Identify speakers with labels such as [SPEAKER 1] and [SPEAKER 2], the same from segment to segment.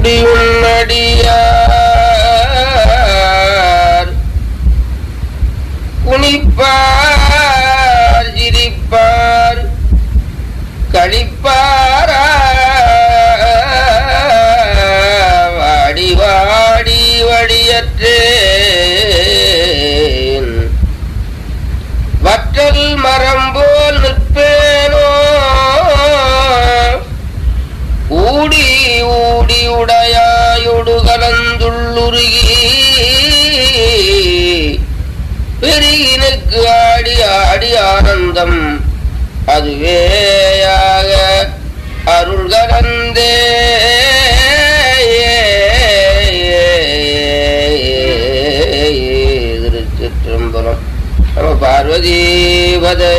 [SPEAKER 1] குடியுள்ளடியார் குனிப்பார் சிரிப்பார் கழிப்பாரா வாடி வாடி வடியற்றேன் வற்றல் மரம் போல் நிற்பேனோ ஊடி ஊடி உடையாயொடு கலந்துள்ளுருகி பெரியனுக்கு ஆடி ஆடி ஆனந்தம் அதுவேயாக அருள் கலந்தே திருச்சிற்றம்பலம் நம பார்வதீபதே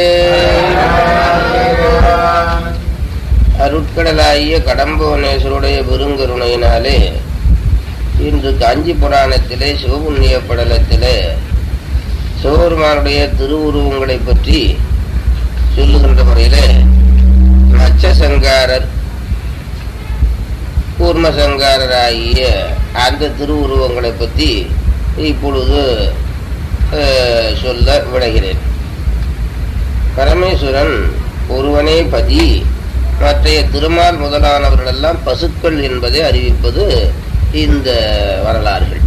[SPEAKER 1] அருட்கடலாகிய கடம்பவனேஸ்வருடைய பெருங்கருணையினாலே இன்று காஞ்சி புராணத்திலே சிவபுண்ணிய படலத்திலே சிவபெருமானுடைய திருவுருவங்களை பற்றி சொல்லுகின்ற முறையிலே மச்சசங்காரர் கூர்மசங்காரராகிய அந்த திருவுருவங்களை பற்றி இப்பொழுது அஹ், சொல்ல விடுகிறேன் பரமேஸ்வரன் ஒருவனே பதி மற்றைய திருமால் முதலானவர்களெல்லாம் பசுக்கள் என்பதை அறிவிப்பது இந்த வரலாறுகள்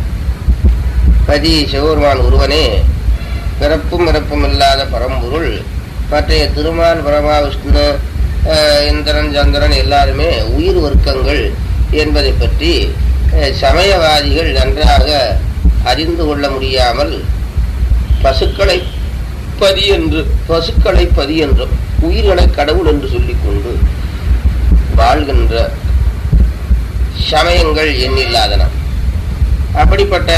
[SPEAKER 1] பதி சிவபெருமான் ஒருவனே பிறப்பும் இறப்பும் இல்லாத பரம்பொருள் மற்றைய திருமால் பிரமா விஷ்ணு அஹ், இந்திரன் சந்திரன் எல்லாருமே உயிர் வர்க்கங்கள் என்பதை பற்றி அஹ், சமயவாதிகள் நன்றாக அறிந்து கொள்ள முடியாமல் பசுக்களை பதி என்று பசுக்களை பதி என்றும் உயிர்களை கடவுள் என்று சொல்லிக்கொண்டு வாழ்கின்ற சமயங்கள் எண்ணில்லாதன அப்படிப்பட்ட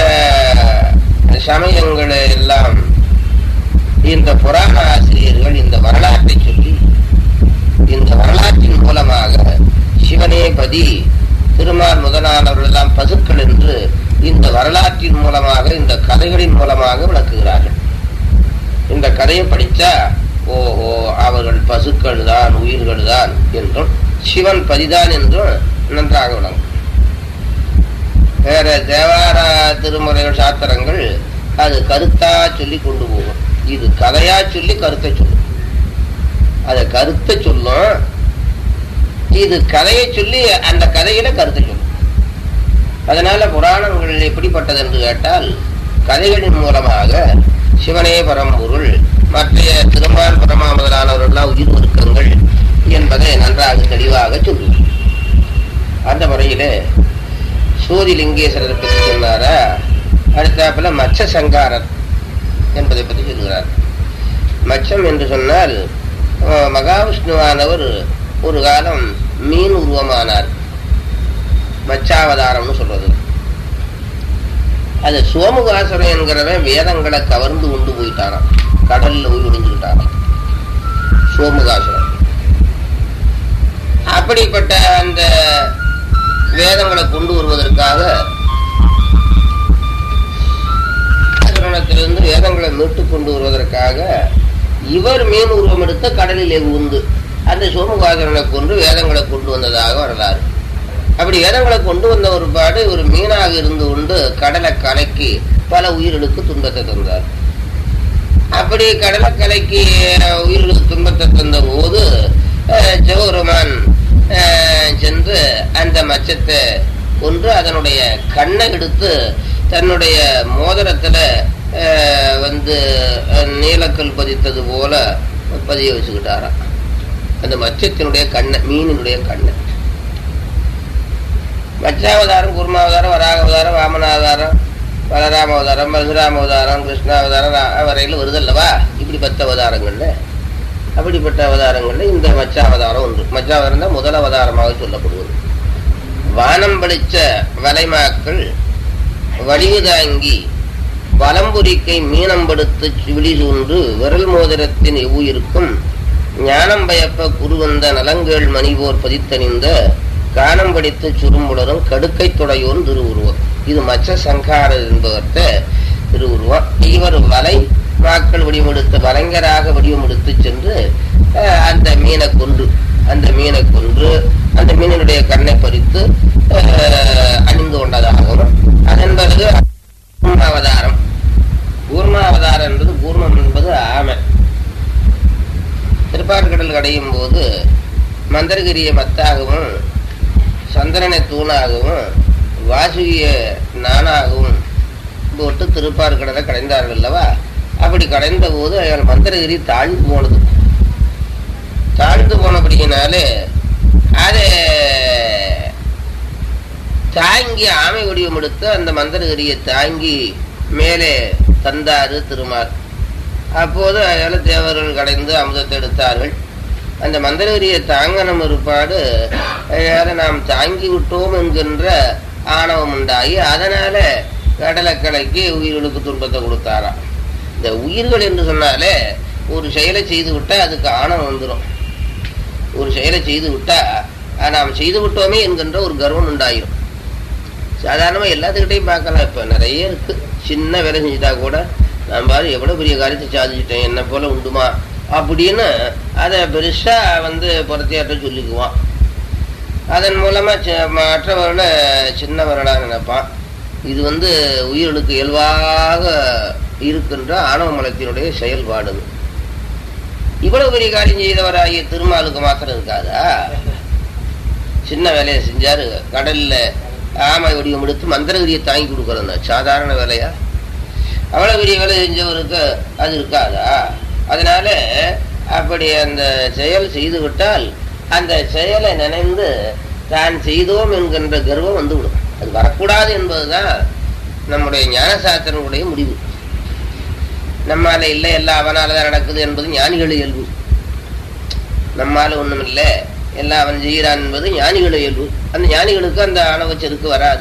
[SPEAKER 1] சமயங்களை எல்லாம் இந்த புராண ஆசிரியர்கள் இந்த வரலாற்றை சொல்லி இந்த வரலாற்றின் மூலமாக சிவனே பதி திருமால் முதலானவர்கள் எல்லாம் பசுக்கள் என்று இந்த வரலாற்றின் மூலமாக இந்த கதைகளின் மூலமாக விளக்குகிறார்கள் இந்த கதையை படித்தா ஓஹோ அவர்கள் பசுக்கள் தான் உயிர்கள் தான் என்றும் சிவன் பதிதான் என்றும் நன்றாக விளங்கும் வேற தேவார திருமுறைகள் சாத்திரங்கள் அது கருத்தா சொல்லி கொண்டு போகும் இது கதையா சொல்லி கருத்தை சொல்லும் அத கருத்தை சொல்லும் இது கதையை சொல்லி அந்த கதையில கருத்தை சொல்லும் அதனால புராணங்கள் எப்படிப்பட்டது என்று கேட்டால் கதைகளின் மூலமாக சிவனே பரம்பொருள் மற்றைய திருமால் பரமா முதலானவர்கள்லாம் உயிர் ஒருக்கங்கள் என்பதை நன்றாக தெளிவாக சொல்லும் அந்த முறையிலே சோதிலிங்கேஸ்வரரை பற்றி சொன்னாரா அடுத்தாப்புல மச்ச சங்காரர் என்பதை பற்றி சொல்கிறார் மச்சம் என்று சொன்னால் அஹ், மகாவிஷ்ணுவானவர் ஒரு காலம் மீன் உருவமானார் மச்சாவதாரம்னு சொல்றது அது சோமுகாசுரன் என்கிறவன் வேதங்களை கவர்ந்து கொண்டு போயிட்டானாம் கடல்ல போய் ஒளிஞ்சுக்கிட்டானாம் சோமுகாசுரன் அப்படிப்பட்ட அந்த வேதங்களை கொண்டு வருவதற்காக ஆசிரமத்திலிருந்து வேதங்களை மீட்டு கொண்டு வருவதற்காக இவர் மீன் உருவம் எடுத்த கடலிலே உந்து அந்த சோமுகாசுரனை கொண்டு வேதங்களை கொண்டு வந்ததாக வரலாறு அப்படி வேதங்களை கொண்டு வந்த ஒரு பாடு ஒரு மீனாக இருந்து கொண்டு கடலை கலக்கி பல உயிர்களுக்கு துன்பத்தை தந்தார் அப்படி கடலை கலக்கி அஹ், உயிர்களுக்கு துன்பத்தை தந்த போது அஹ், சிவபெருமான் அஹ், சென்று அந்த மச்சத்தை கொன்று அதனுடைய கண்ணை எடுத்து தன்னுடைய மோதிரத்துல அஹ், வந்து அஹ், நீலக்கல் பதித்தது போல பதிய வச்சுக்கிட்டாராம் அந்த மச்சத்தினுடைய கண்ணை மீனினுடைய கண்ணை மச்சாவதாரம் குருமாவதாரம் வராகாவதாரம் வாமனாவதாரம் பலராம அவதாரம் பரசுராம அவதாரம் கிருஷ்ணாவதாரம் ரா- வரையில் வருதல்லவா இப்படி பத்து அவதாரங்கள்ல அப்படிப்பட்ட அவதாரங்கள்ல இந்த மச்சாவதாரம் ஒன்று மச்சாவதாரம் தான் முதல் அவதாரமாக சொல்லப்படுவது வானம் பளிச்ச வலைமாக்கள் வடிவு தாங்கி வலம்புரிக்கை மீனம்படுத்து விழி சூன்று விரல் மோதிரத்தின் எவ்வுயிருக்கும் ஞானம் பயப்ப குருவந்த நலங்கேள் மணிபோர் பதித்தணிந்த கானம் படித்து சுரும்புலரும் கடுக்கை துடையோன் திருவுருவம் இது மச்ச சங்காரர் என்பவர்த்த திருவுருவம் இவர் வலை மாக்கள் வடிவெடுத்து வலைஞராக வடிவமெடுத்து சென்று அஹ், அந்த மீனை கொன்று அந்த மீனை கொன்று அந்த மீனினுடைய கண்ணை பறித்து அஹ், மந்தரகிரிய மத்தாகவும் சந்திரனை தூணாகவும் வாசுகிய நானாகவும் போட்டு திருப்பார் கடலை கடைந்தார்கள் அல்லவா அப்படி கடைந்த போது அயால் மந்திரகிரி தாழ்ந்து போனது தாழ்ந்து போனபடியினாலே அதை தாங்கி ஆமை வடிவம் எடுத்து அந்த மந்திரகிரியை தாங்கி மேலே தந்தாரு திருமால் அப்போது அயால தேவர்கள் கடைந்து அமுதத்தை எடுத்தார்கள் அந்த மந்திரகிரியை தாங்கணும் இருப்பாடு அயால நாம் தாங்கி விட்டோம் என்கின்ற ஆணவம் உண்டாகி அதனால கடலைக்கலைக்கு உயிர்களுக்கு துன்பத்தை கொடுத்தாராம் இந்த உயிர்கள் என்று சொன்னாலே ஒரு செயலை செய்து விட்டா அதுக்கு ஆணவம் வந்துடும் ஒரு செயலை செய்து விட்டா அஹ், நாம் செய்து விட்டோமே என்கின்ற ஒரு கர்வம் உண்டாயிரும் சாதாரணமாக எல்லாத்துக்கிட்டையும் பார்க்கலாம் இப்போ நிறைய இருக்கு சின்ன வேலை செஞ்சுட்டா கூட நான் பாரு எவ்வளோ பெரிய காரியத்தை சாதிச்சிட்டேன் என்ன போல உண்டுமா அப்படின்னு அதை பெருசாக வந்து புறத்தையாட்ட சொல்லிக்குவான் அதன் மூலமாக மற்றவர்களை சின்னவர்களாக நினைப்பான் இது வந்து உயிர்களுக்கு இயல்பாக இருக்கின்ற ஆணவ மலத்தினுடைய செயல்பாடு இவ்வளவு பெரிய காரியம் செய்தவராகிய திருமாலுக்கு மாத்திரம் இருக்காதா சின்ன வேலையை செஞ்சாரு கடல்ல ஆமை வடிவம் எடுத்து மந்திரகிரியை தாங்கி கொடுக்கறது சாதாரண வேலையா அவ்வளவு பெரிய வேலை செஞ்சவருக்கு அது இருக்காதா அதனால அப்படி அந்த செயல் செய்து விட்டால் அந்த செயலை நினைந்து தான் செய்தோம் என்கின்ற கர்வம் வந்துவிடும் அது வரக்கூடாது என்பதுதான் நம்முடைய ஞானசாஸ்திரனுடைய முடிவு நம்மால இல்லை எல்லாம் அவனால தான் நடக்குது என்பது ஞானிகள் இயல்பு நம்மால ஒண்ணும் இல்லை எல்லாம் அவன் செய்கிறான் என்பது ஞானிகள் இயல்பு அந்த ஞானிகளுக்கு அந்த ஆணவ செருக்கு வராது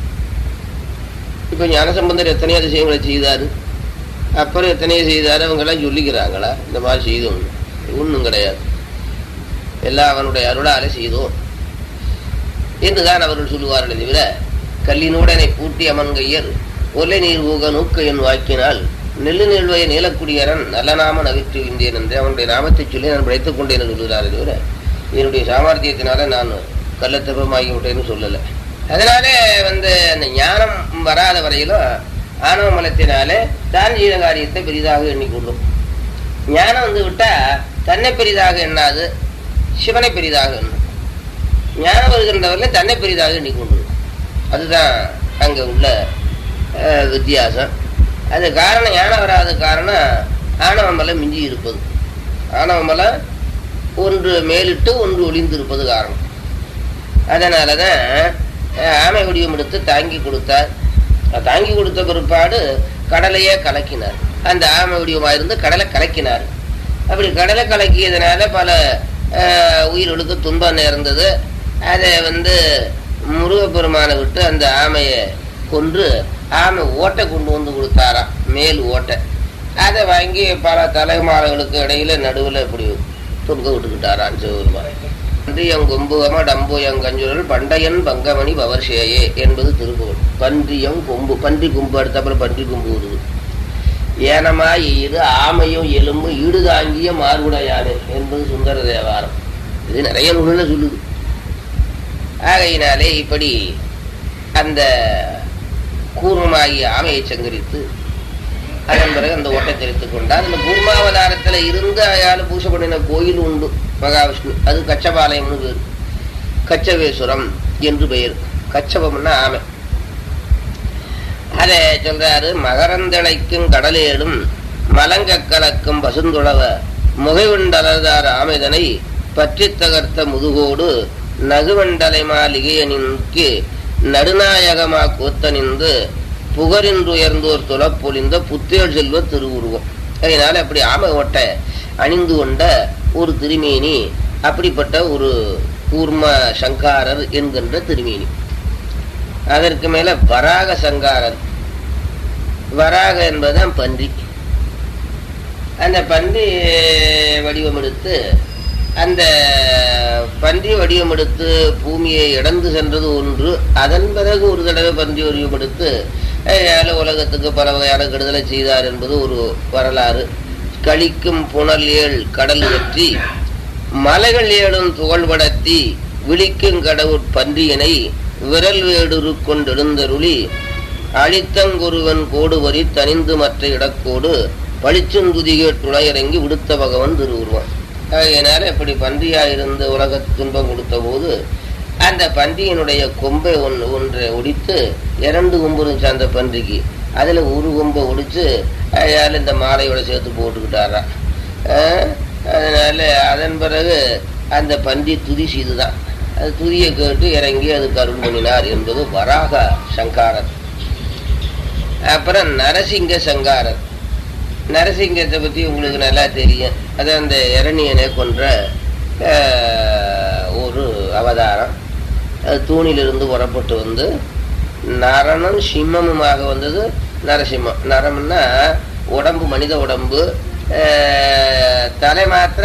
[SPEAKER 1] இப்ப ஞானசம்பந்தர் எத்தனையோ அதிசயங்களை செய்தாரு அப்புறம் எத்தனையோ செய்தாரு அவங்க எல்லாம் சொல்லிக்கிறாங்களா இந்த மாதிரி செய்தோம் ஒண்ணும் கிடையாது எல்லாம் அவனுடைய அருளாலே செய்தோம் என்றுதான் அவர்கள் சொல்லுவார்கள் தவிர கல்லினூடனை பூட்டி அமன்கையர் ஒலை நீர் ஊக நூக்க என் வாக்கினால் நெல்லு நெல்வைய நீலக்குடியரன் நல்ல நாம நவிற்று விந்தேன் என்று அவனுடைய நாமத்தை சொல்லி நான் பிழைத்துக் கொண்டேன் என்று சொல்கிறாரே தவிர என்னுடைய சாமர்த்தியத்தினால நான் கள்ளத்தப்பமாகி விட்டேன்னு சொல்லலை அதனாலே வந்து அந்த ஞானம் வராத வரையிலும் ஆணவ மலத்தினாலே தான் செய்த காரியத்தை பெரிதாக எண்ணிக்கொள்ளும் ஞானம் வந்து விட்டா தன்னை பெரிதாக எண்ணாது சிவனை பெரிதாக எண்ணும் ஞானம் வருகின்றவர்கள் தன்னை பெரிதாக எண்ணிக்கொண்டு அதுதான் அங்க உள்ள அஹ், வித்தியாசம் அது காரணம் ஞானம் வராத காரணம் ஆணவ மலம் மிஞ்சி இருப்பது ஆணவ மலம் ஒன்று மேலிட்டு ஒன்று ஒளிந்திருப்பது காரணம் அதனாலதான் அஹ், ஆமை வடிவம் எடுத்து தாங்கி கொடுத்தார் அது தாங்கி கொடுத்த பிற்பாடு கடலையே கலக்கினார் அந்த ஆமை வடிவமா இருந்து கடலை கலக்கினார் அப்படி கடலை கலக்கியதுனால பல அஹ், உயிர்களுக்கு துன்பம் நேர்ந்தது அதை வந்து முருகப்பெருமானை விட்டு அந்த ஆமையை கொன்று ஆமை ஓட்டை கொண்டு வந்து கொடுத்தாராம் மேல் ஓட்டை அதை வாங்கி பல தலைமாலைகளுக்கு இடையில நடுவில் இப்படி தொங்க விட்டுக்கிட்டாராம் சிவபெருமான் பன்றியம் கொம்புகம டம்புயம் கஞ்சுரல் பண்டையன் பங்கமணி பவர்ஷேயே என்பது திருக்குறள் பன்றியம் கொம்பு பன்றி கொம்பு அடுத்தப்புறம் பன்றி கொம்பு வருது ஏனமா ஈடு ஆமையும் எலும்பும் ஈடு தாங்கிய மார்புடையானே என்பது சுந்தர தேவாரம் இது நிறைய நூலில் சொல்லுது ஆகையினாலே இப்படி அந்த கூர்மமாகிய ஆமையை சங்கரித்து அதன் பிறகு அந்த ஓட்டை தெரித்துக் கொண்டார் அந்த கூர்மாவதாரத்துல இருந்து அயால பூஜை பண்ணின கோயில் உண்டு மகாவிஷ்ணு அது கச்சபாலயம்னு பேர் கச்சவேஸ்வரம் என்று பெயர் கச்சபம்னா ஆமை அதை சொல்றாரு மகரந்தளைக்கும் கடலேடும் மலங்க கலக்கும் பசுந்துளவ முகைவண்டலர்தார் ஆமைதனை பற்றித் தகர்த்த முதுகோடு நகுவண்டலை மாளிகையனின்க்கு நடுநாயகமா கூத்தனிந்து புகரின்று உயர்ந்தோர் துளப்பொழிந்த புத்தேள் செல்வ திருவுருவம் அதனால அப்படி ஆமை ஓட்டை அணிந்து கொண்ட ஒரு திருமேனி அப்படிப்பட்ட ஒரு கூர்ம சங்காரர் என்கின்ற திருமேனி அதற்கு மேல வராக சங்காரர் வராக என்பதுதான் பன்றி அந்த பன்றி வடிவம் எடுத்து அந்த பன்றி வடிவம் எடுத்து பூமியை இடந்து சென்றது ஒன்று அதன் பிறகு ஒரு தடவை பன்றி வடிவம் எடுத்து ஏழு உலகத்துக்கு பல வகையான கெடுதலை செய்தார் என்பது ஒரு வரலாறு கழிக்கும் புனல் ஏழ் கடல் வெற்றி மலைகள் ஏழும் துகள்படத்தி விழிக்கும் கடவுட் பன்றியனை விரல் வேடுரு கொண்டெழுந்தருளி அழித்தங்கொருவன் கோடு வரி தனிந்து மற்ற இடக்கோடு பளிச்சுந்துதிகே துணையிறங்கி விடுத்த பகவன் திருவுருவம் அதனால இப்படி பன்றியா இருந்து உலக துன்பம் கொடுத்த போது அந்த பன்றியினுடைய கொம்பை ஒன்று ஒன்றை ஒடித்து இரண்டு கொம்பு இருந்துச்சு அந்த பன்றிக்கு அதுல ஒரு கொம்பை ஒடிச்சு அயால் இந்த மாலையோட சேர்த்து போட்டுக்கிட்டாராம் அஹ், அதனால அதன் பிறகு அந்த பன்றி துதி செய்துதான் அது துதியை கேட்டு இறங்கி அதுக்கு அருள் பண்ணினார் என்பது வராக சங்காரர் அப்புறம் நரசிங்க சங்காரர் நரசிங்கத்தை பத்தி உங்களுக்கு நல்லா தெரியும் அது அந்த இரணியனை கொன்ற அஹ், ஒரு அவதாரம் அது தூணிலிருந்து புறப்பட்டு வந்து நரனும் சிம்மமுமாக வந்தது நரசிம்மம் நரம்னா உடம்பு மனித உடம்பு அஹ், தலை மாத்திர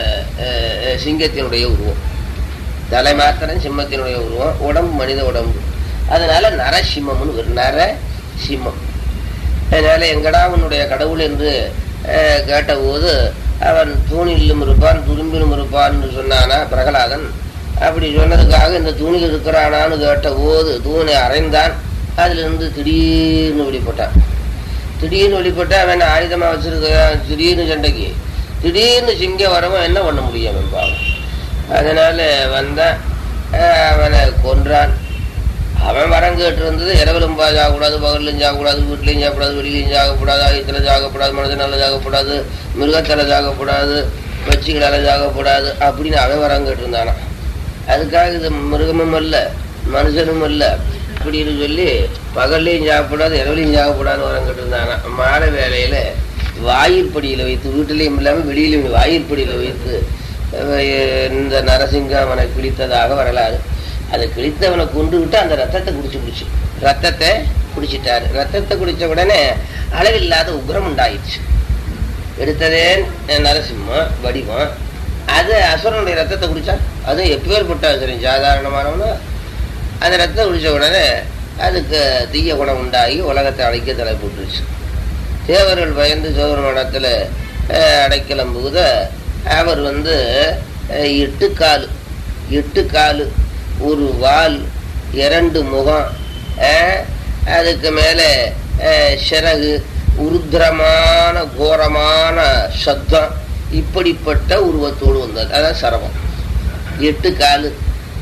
[SPEAKER 1] அஹ், சிங்கத்தினுடைய உருவம் தலை மாத்திரம் சிம்மத்தினுடைய உருவம் உடம்பு மனித உடம்பு அதனால நரசிம்மம்னு ஒரு நர சிம்மம் அதனால எங்கடா உன்னுடைய கடவுள் என்று அஹ், கேட்டபோது அவன் தூணிலும் இருப்பான் துரும்பிலும் இருப்பான்னு சொன்னானா பிரகலாதன் அப்படி சொன்னதுக்காக இந்த தூணில் இருக்கிறானான்னு கேட்ட போது தூணை அரைந்தான் அதுல இருந்து திடீர்னு வெளிப்பட்டான் திடீர்னு வெளிப்பட்டா அவன் ஆயுதமா வச்சிருக்கான் திடீர்னு சண்டைக்கு திடீர்னு சிங்கம் வரவன் என்ன பண்ண முடியும் அவன் பாவம் அதனால வந்தான் அஹ், அவனை கொன்றான் அவன் வரம் கேட்டு இருந்தது இரவிலும் பா சாகக்கூடாது பகல்லையும் சாகக்கூடாது வீட்லையும் சாகக்கூடாது வெளியிலையும் சாகக்கூடாது ஆயுதத்தில் சாகக்கூடாது மனதினால சாகக்கூடாது மிருகத்தில் சாகக்கூடாது பச்சிகளால் சாகக்கூடாது அப்படின்னு அவன் வரம் கேட்டிருந்தானா அதுக்காக இது மிருகமும் அல்ல மனுஷனும் அல்ல அப்படின்னு சொல்லி பகல்லையும் சாப்பிடாது இரவுலையும் சாகக்கூடாது வரம் கேட்டிருந்தானா மாலை வேலையில வாயிற்படியில் வைத்து வீட்டிலையும் இல்லாமல் வெளியிலையும் வாயிற்படியில் வைத்து அஹ், இந்த நரசிங்கம் அவனை கிழித்ததாக வரலாறு அதை கிழித்தவனை கொண்டு விட்டு அந்த ரத்தத்தை குடிச்சு குடிச்சு ரத்தத்தை குடிச்சிட்டாரு ரத்தத்தை குடிச்ச உடனே அளவில்லாத உக்ரம் உண்டாயிடுச்சு எடுத்ததே நரசிம்மம் வடிவம் அது அசுரனுடைய ரத்தத்தை குடிச்சா அது எப்பேற்பட்ட அசுரன் சாதாரணமானவனா அந்த ரத்தத்தை குடிச்ச உடனே அதுக்கு தீய குணம் உண்டாகி உலகத்தை அடைக்க தலை போட்டுருச்சு தேவர்கள் பயந்து சோதரமடத்தில் அடைக்கலம் புகுத அவர் வந்து அஹ், எட்டு காலு எட்டு காலு ஒரு வால் இரண்டு முகம் அஹ், அதுக்கு மேலே அஹ், சிறகு உருத்திரமான கோரமான சத்தம் இப்படிப்பட்ட உருவத்தோடு வந்தது அதான் சரவம் எட்டு காலு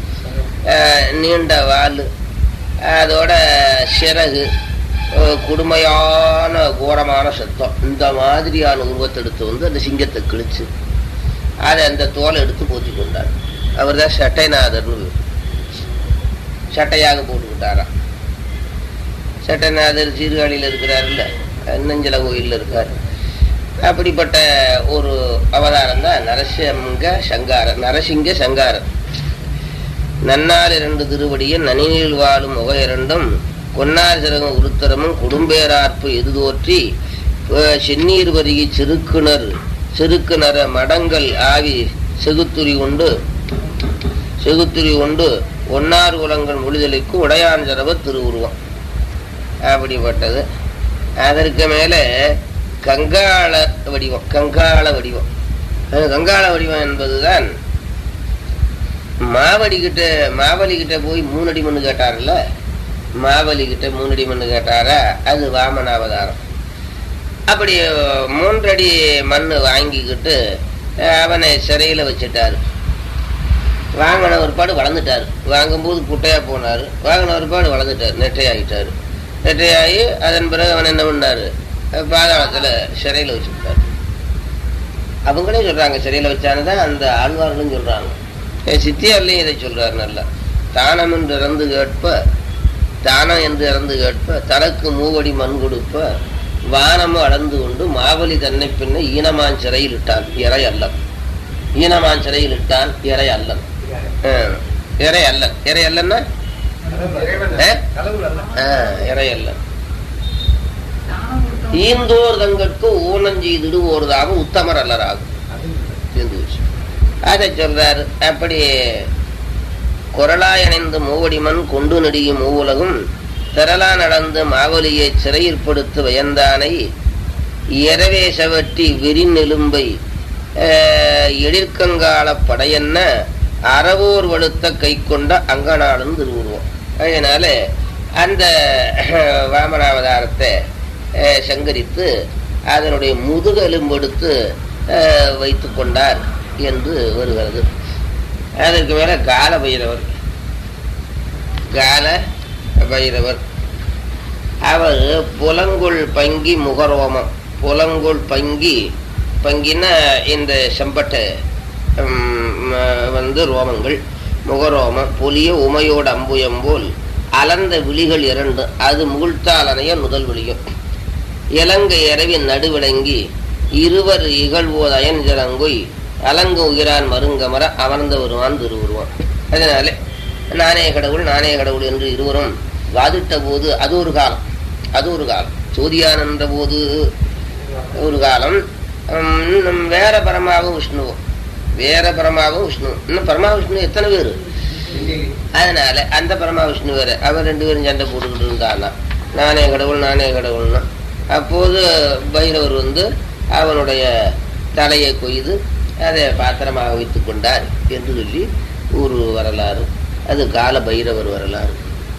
[SPEAKER 1] அஹ், நீண்ட வால் அதோட சிறகு அஹ், கொடுமையான கோரமான சத்தம் இந்த மாதிரியான உருவத்தை எடுத்து வந்து அந்த சிங்கத்தை கிழிச்சு அதை அந்த தோலை எடுத்து போத்தி கொண்டார் அவர் தான் சட்டைநாதர்னு பேரு. சட்டையாக போட்டுக்கிட்டாராம் சட்டநாதர் சீர்காழியில் இருக்கிறாருல்ல நெஞ்சல கோயிலில் இருக்கார் அப்படிப்பட்ட ஒரு அவதாரம் தான் நரசிங்க சங்காரர் நரசிங்க சங்காரர் நன்னார் இரண்டு திருவடியும் நனினில் வாழும் முக இரண்டும் கொன்னார் சிறகும் உருத்தரமும் குடும்பேரார்ப்பு எது தோற்றி அஹ், செந்நீர் வருகி செருக்குனர் செருக்குனர மடங்கள் ஆவி செகுத்துரி உண்டு செகுத்துரி உண்டு ஒன்னார் குலங்கள் முழுதலைக்கு உடையான் சிறவ திருவுருவம் அப்படிப்பட்டது அதற்கு மேலே கங்காள வடிவம் கங்காள வடிவம் அது கங்காள வடிவம் என்பதுதான் மாவடி கிட்ட மாவலி கிட்ட போய் மூணடி மண்ணு கேட்டார்ல மாவலி கிட்ட மூணடி மண்ணு கேட்டாரா அது வாமன அவதாரம் அப்படி மூன்றடி மண் வாங்கிக்கிட்டு அஹ், அவனை சிறையில வச்சுட்டாரு வாங்கின ஒருபாடு வளர்ந்துட்டாரு வாங்கும்போது குட்டையா போனாரு வாங்கின ஒருபாடு வளர்ந்துட்டாரு நெட்டையாகிட்டாரு நெட்டையாகி அதன் பிறகு அவன் என்ன பண்ணாரு அஹ், பாதாளத்துல சிறையில வச்சுட்டாரு அவங்களே சொல்றாங்க சிறையில வச்சானதான் அந்த ஆழ்வார்களும் சொல்றாங்க அஹ், சித்தியார்லையும் இதை சொல்றாரு நல்லா தானம் என்று இறந்து கேட்ப தானம் என்று இறந்து கேட்ப தனக்கு மூவடி மண் கொடுப்ப வானமும் அளந்து கொண்டு மாவலி தன்னை பின்ன ஈனமான் சிறையில் இட்டான் இறை அல்லன் ஈனமான் சிறையில் இட்டான் இறை அல்லன் அஹ், இறை அல்லன் இறை அல்லன்னா அஹ்? அஹ், இறை அல்லன் ஈந்தோர் தங்கட்கு ஊனம் செய்திடுவோர்தாக உத்தமர் அல்லராகும் தீர்ந்து போச்சு. அதை சொல்றாரு அப்படி குரலாய் அணைந்து மூவடிமன் கொண்டு நெடியும் மூவுலகும் திரளா நடந்து மாவலியை சிறையிற்படுத்து வயந்தானை இரவே சவட்டி விரின் எலும்பை அஹ், எழிற்கங்கால படையன்ன அறவோர் வலுத்த கை கொண்ட அங்கநாளும் திருவுருவம் அதனால அந்த அஹ், வாமனாவதாரத்தை அஹ், சங்கரித்து அதனுடைய முதுகெலும்பெடுத்து அஹ், வைத்து கொண்டார் என்று வருகிறது அதற்கு மேல கால பைரவர் கால பைரவர் அவர் புலங்குள் பங்கி முகரோமம் புலங்குள் பங்கி பங்கின இந்த செம்பட்டை ம், வந்து ரோமங்கள் முகரோமம் புலிய உமையோடு அம்புயம் போல் அலர்ந்த விழிகள் இரண்டு அது முகிழ்த்தாலனைய முதல் விழியும் இலங்கை இரவின் நடுவிளங்கி இருவர் இகழ்வோது அயன்ஜலங்கொய் அலங்கு உயிரான் மருங்கமர அமர்ந்து வருவான் திருவுருவான் அதனாலே நானே கடவுள் நானே கடவுள் என்று இருவரும் வாதிட்ட போது அது ஒரு காலம் அது ஒரு காலம் சோதியானந்த போது ஒரு காலம் உம், இன்னும் வேற பரமாவும் விஷ்ணுவும் வேற பரமாவும் விஷ்ணு இன்னும் பரமா விஷ்ணு எத்தனை பேரு அதனால அந்த பரமா விஷ்ணு வேற அவர் ரெண்டு பேரும் சண்டை போட்டுக்கிட்டு இருந்தானா நானே கடவுள் நானே கடவுள்னா அப்போது பைரவர் வந்து அவனுடைய தலையை கொய்து அதை பாத்திரமாக வைத்துக் கொண்டார் என்று சொல்லி ஒரு வரலாறு அது கால பைரவர் வரலாறு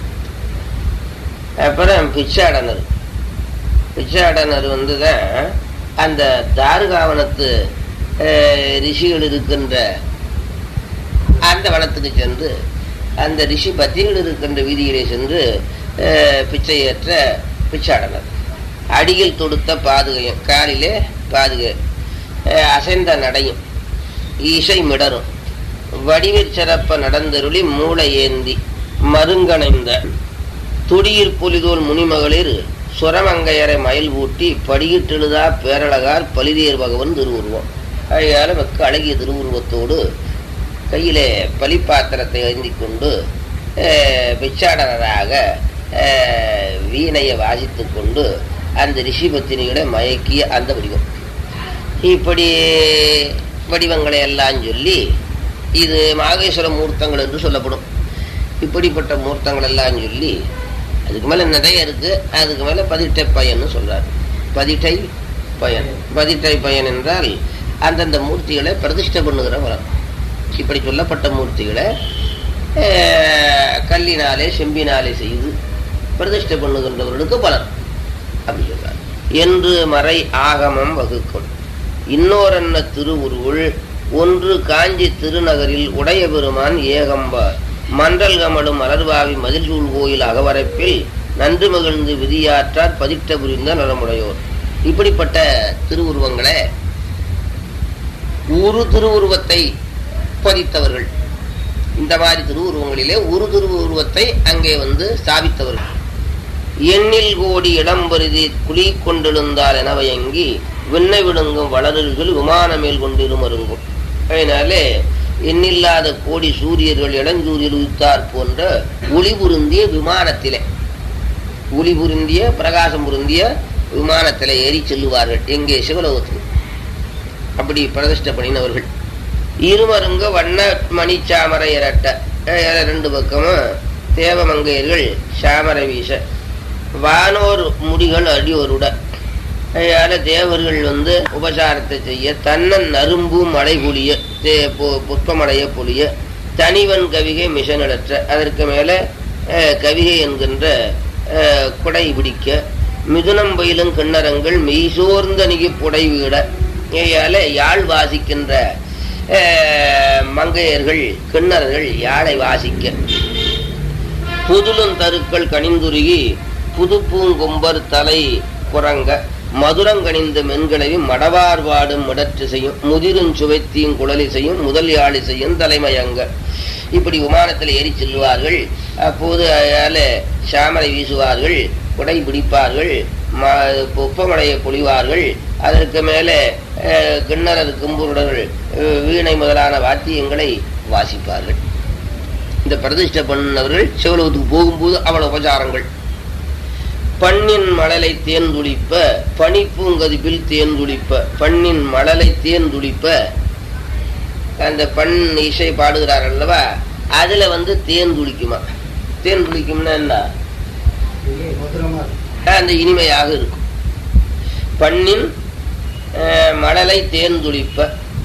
[SPEAKER 1] அப்புறம் பிச்சாடனர் பிச்சாடனர் வந்து தான் அந்த தாருகாவனத்து அஹ், ரிஷிகள் இருக்கின்ற அந்த வனத்துக்கு சென்று அந்த ரிஷி பத்திகள் இருக்கின்ற வீதியிலே சென்று அஹ், பிச்சை ஏற்ற பிச்சாடனர் அடியில் தொடுத்த பாதுகையும் காலிலே பாதுகை அஹ், அசைந்த நடையும் ஈசை மிடரும் வடிவிற் சிறப்ப நடந்தருளி மூளை ஏந்தி மருங்கணைந்த துடியிற் பொலிதோல் முனிமகளிர் சுரமங்கையரை மயில் ஊட்டி படியிட்டெழுதா பேரழகார் பலிதேர் பகவன் திருவுருவம் அழகால மிக்க அழகிய திருவுருவத்தோடு கையிலே பலிப்பாத்திரத்தை ஏந்தி கொண்டு அஹ், பிச்சாடனராக அஹ், வீணையை வாசித்துக் கொண்டு அந்த ரிஷிபத்தினிகளை மயக்கிய அந்த வடிவம் இப்படி வடிவங்களை எல்லாம் சொல்லி இது மாகேஸ்வர மூர்த்தங்கள் என்று சொல்லப்படும் இப்படிப்பட்ட மூர்த்தங்கள் எல்லாம் சொல்லி அதுக்கு மேல நிறைய இருக்கு அதுக்கு மேல பதிட்டை பயன்னு சொல்றார் பதிட்டை பயன் பதிட்டை பயன் என்றால் அந்தந்த மூர்த்திகளை பிரதிஷ்டை பண்ணுகிற வரம் இப்படி சொல்லப்பட்ட மூர்த்திகளை அஹ், கல்லினாலே செம்பினாலே செய்து பிரதிஷ்டை பண்ணுகின்றவர்களுக்கு பலன் அப்படி சொல்றார் என்று மறை ஆகமம் வகுக்கும் இன்னோரன்ன திருவுருவுள் ஒன்று காஞ்சி திருநகரில் உடைய பெருமான் ஏகம்பார் மன்றல் கமலும் மலர்வாவி மதில்சூழ் கோயில் அகவரப்பில் நன்று மகிழ்ந்து விதியாற்றார் பதிட்ட புரிந்த நலமுடையோர் இப்படிப்பட்ட திருவுருவங்களை ஒரு திருவுருவத்தை பதித்தவர்கள் இந்த மாதிரி திருவுருவங்களிலே ஒரு திருவுருவத்தை அங்கே வந்து ஸ்தாபித்தவர்கள் எண்ணில் கோடி இடம்பருதி குழி கொண்டெழுந்தால் என வயங்கி விண்ணை விடுங்கும் வளரல்கள் விமான மேல் கொண்டிரும் அருங்கும் அதனாலே எண்ணில்லாத கோடி சூரியர்கள் இளஞ்சூரியர் உயிர்த்தார் போன்ற ஒளி புருந்திய விமானத்திலே ஒளி புருந்திய பிரகாசம் புருந்திய விமானத்திலே ஏறி செல்லுவார்கள் எங்கே சிவலோகத்துக்கு அப்படி பிரதிஷ்டை பண்ணினவர்கள் இருமருங்க வண்ண மணிச்சாமரை இரட்ட அஹ் ரெண்டு பக்கமும் தேவமங்கையர்கள் சாமரை வீச வானோர் முடிகள் அடியோருட அதனால தேவர்கள் வந்து உபசாரத்தை செய்ய தன்னன் நரும்பு மழை பொழிய தே- பு- புஷ்பமடைய பொழிய தனிவன் கவிகை மிஷனிடற்ற அதற்கு மேலே அஹ், கவிகை என்கின்ற அஹ், குடை பிடிக்க மிதுனம் பயிலும் கிண்ணறங்கள் மெய்சோர்ந்த நிகி புடை வீட ஏயால யாழ் வாசிக்கின்ற அஹ், மங்கையர்கள் கிண்ணறர்கள் யாழை வாசிக்க புதுலும் தருக்கள் கனிந்துருகி புது பூங்கொம்பர் தலை புறங்க மதுரங்கணிந்த மென்களவி மடவார் வாடும் மிடற்றிசையும் முதிரும் சுவைத்தீங் குழலிசையும் முதல் யாழிசையும் தலைமயங்க இப்படி விமானத்தில் ஏறி செல்வார்கள் அப்போது அயால சாமரை வீசுவார்கள் குடை பிடிப்பார்கள் ம- உப்பமடையை பொழிவார்கள் அதற்கு மேலே அஹ், கிண்ணறர் கும்புருடர்கள் அஹ், வீணை முதலான வாத்தியங்களை வாசிப்பார்கள் இந்த பிரதிஷ்டை பண்ணவர்கள் சிவலோகத்துக்கு போகும்போது அவ்வளவு உபச்சாரங்கள் பண்ணின் மழலை தேர்ந்துளிப்ப பனிப்பூங்கதிப்பில் தேர்ந்துளிப்ப பண்ணின் மழலை தேர்ந்துளிப்ப அந்த பண் இசை பாடுகிறார் அல்லவா அதுல வந்து தேன் துளிக்குமா தேன் துளிக்கும்னா என்ன அந்த இனிமையாக இருக்கும் பண்ணின் அஹ், மழலை தேர்ந்துளிப்ப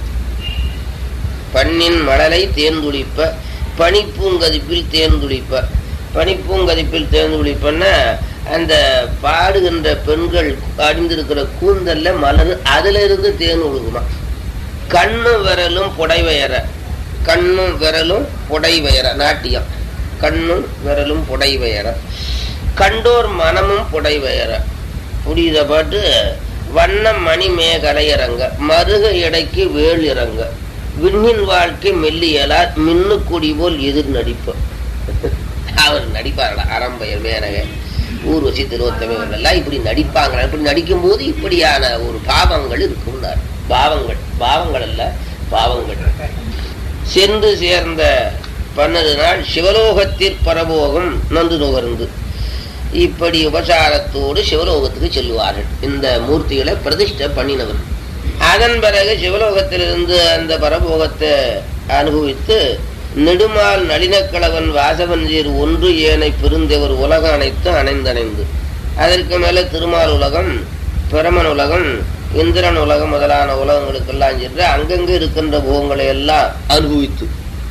[SPEAKER 1] பண்ணின் மழலை தேர்ந்துளிப்ப பனிப்பூங்கதிப்பில் தேர்ந்துளிப்ப பனிப்பூங்கதிப்பில் தேர்ந்துளிப்பன்னா அந்த பாடுகின்ற பெண்கள் அணிந்திருக்கிற கூந்தல்ல மலர் அதுல இருந்து தேன் ஒழுகுமா கண்ணு விரலும் புடைவயற கண்ணும் விரலும் புடைவயற நாட்டியம் கண்ணும் விரலும் புடைவயற கண்டோர் மனமும் புடைவயற புரியுத பாட்டு வண்ண மணி மேகலை இறங்க மருக இடைக்கு வேள் இறங்க விண்ணின் வாழ்க்கை மெல்லியலார் மின்னு குடி போல் எதிர் நடிப்பு அவர் நடிப்பார்களா அறம்பெயர் மேனக ஊர்வசி திருவத்தமை எல்லாம் இப்படி நடிப்பாங்களா இப்படி நடிக்கும் போது இப்படியான ஒரு பாவங்கள் இருக்கும்னார் பாவங்கள் பாவங்கள் அல்ல பாவங்கள் சென்று சேர்ந்த பன்னெண்டு நாள் சிவலோகத்திற் பரபோகம் நந்து நுகர்ந்து இப்படி உபசாரத்தோடு சிவலோகத்துக்கு செல்வார்கள் இந்த மூர்த்திகளை பிரதிஷ்டை பண்ணினவர் அதன் பிறகு சிவலோகத்திலிருந்து அந்த பரபோகத்தை அனுபவித்து நெடுமால் நளினக்கிழவன் வாசவன்ஜீர் ஒன்று ஏனை பெருந்தேவர் உலகம் அனைத்து அணைந்தணைந்து அதற்கு மேல திருமால் உலகம் பிரமன் உலகம் இந்திரன் உலகம் முதலான உலகங்களுக்கெல்லாம் சென்று அங்கங்கே இருக்கின்ற போகங்களை எல்லாம் அனுபவித்து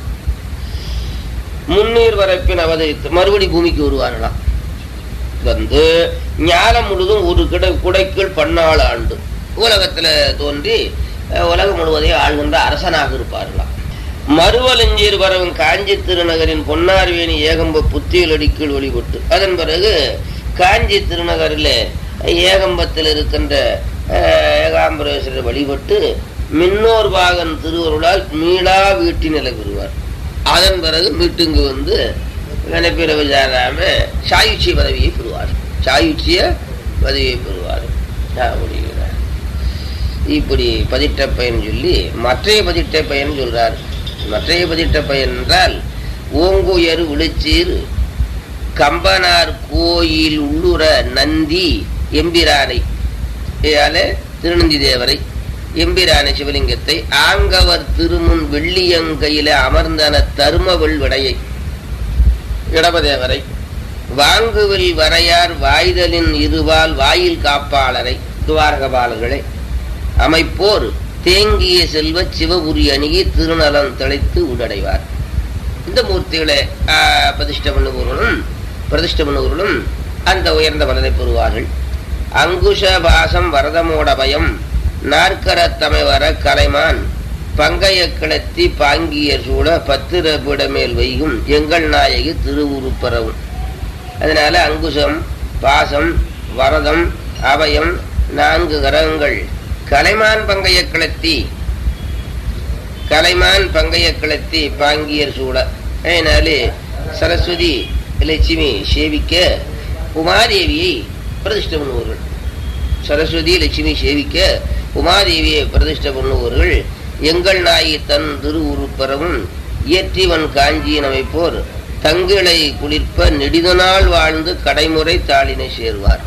[SPEAKER 1] முன்னீர் வரப்பின் அவதரித்து மறுபடி பூமிக்கு வருவார்களாம் வந்து ஞானம் முழுதும் ஒரு கிடை குடைக்குள் பன்னாள் ஆண்டு உலகத்துல தோன்றி அஹ், உலகம் முழுவதையும் ஆள்கின்ற அரசனாக இருப்பார்களாம் மறுவலஞ்சீர் வரவன் காஞ்சி திருநகரின் பொன்னார்வேணி ஏகம்ப புத்தியல் அடிக்கீழ் ஒளிபட்டு அதன் பிறகு காஞ்சி திருநகரில் ஏகம்பத்தில் இருக்கின்ற அஹ், ஏகாம்பரேஸ்வரர் வழிபட்டு மின்னோர் பாகன் திருவருளால் மீளா வீட்டி நிலை பெறுவார் அதன் பிறகு மீட்டுங்கு வந்து நினைப்பிற விசாராம சாயுட்சி பதவியை பெறுவார் சாயுட்சிய பதவியை பெறுவார் அப்படிங்கிறார் இப்படி பதிட்ட பயன் சொல்லி மற்றைய பதிட்ட பயன் சொல்றார் மற்றைய பதிட்ட பயன் என்றால் ஓங்குயர் விழுச்சீர் கம்பனார் கோயில் உள்ளுர நந்தி எம்பிரானை இதால திருநந்தி தேவரை எம்பிரான சிவலிங்கத்தை ஆங்கவர் திருமுன் வெள்ளியங்கையில அமர்ந்தன தருமவள் விடையை இடபதேவரை வாங்குவில் வரையார் வாய்தலின் இருவால் வாயில் காப்பாளரை துவாரகபாலர்களை அமைப்போர் தேங்கிய செல்வ சிவபுரி அணுகி திருநலம் தெளித்து உடடைவார் இந்த மூர்த்திகளை ஆ, பிரதிஷ்டை பண்ணுபவர்களும் பிரதிஷ்டை பண்ணுபவர்களும் அந்த உயர்ந்த பலனை பெறுவார்கள் அங்குஷ பாசம் வரதமோட பயம் நாற்கரத்தமை வர கலைமான் பங்கைய கிளத்தி பாங்கியர் சூழ பத்திர மேல் வைகும் எங்கள் நாயகி திருவுருப்பரவும் அதனால அங்குசம் பாசம் வரதம் அபயம் நான்கு கிரகங்கள் கலைமான் பங்கைய கிளத்தி கலைமான் பங்கைய கிளத்தி பாங்கியர் சூழ அதனாலே சரஸ்வதி லட்சுமி சேவிக்க உமாதேவியை பிரதிஷ்டை பண்ணுவார்கள் சரஸ்வதி லட்சுமி சேவிக்க உமாதேவியை பிரதிஷ்டை பண்ணுவார்கள் எங்கள் நாயி தன் திருவுருப்பரவும் இயற்றிவன் காஞ்சியின் அமைப்போர் தங்கிளை குளிர்ப்ப நெடிதநாள் வாழ்ந்து கடைமுறை தாளினை சேர்வார்